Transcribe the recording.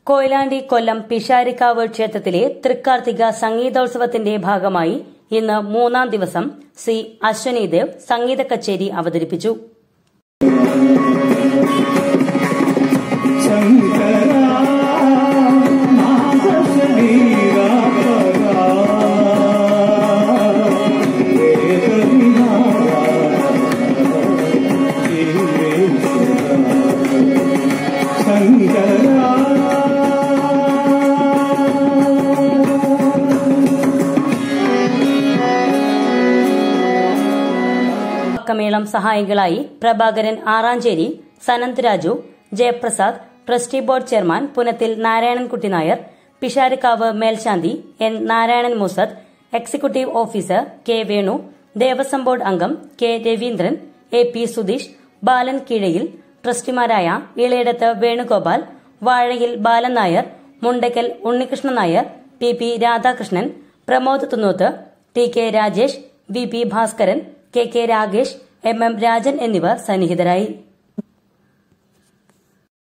കൊയിലാണ്ടി കൊല്ലം പിഷാരിക്കാവ് ക്ഷേത്രത്തിലെ തൃക്കാർത്തിക സംഗീതോത്സവത്തിന്റെ ഭാഗമായി ഇന്ന് മൂന്നാം ദിവസം സി അശ്വനി ദേവ് സംഗീത കച്ചേരി അവതരിപ്പിച്ചു പക്കമേളം സഹായികളായി Prabhakaran Aranjeri Sananth Raju Jayaprasad trustee board chairman Punathil Narayanankutty Nair Pisharikavu മേൽശാന്തി N Narayanan Moosad executive officer K Venu Devaswom board അംഗം K Raveendran A P Sudheesh Balan Keezhayil ട്രസ്റ്റിമാരായ Ilayidath Venugopal Vazhayil Balan Nair Mundakkal Unnikrishnan Nair P P Radhakrishnan Pramod Thunnooth T K Rajesh V P Bhaskaran K K Ragesh M M Rajan എന്നിവർ സന്നിഹിതരായി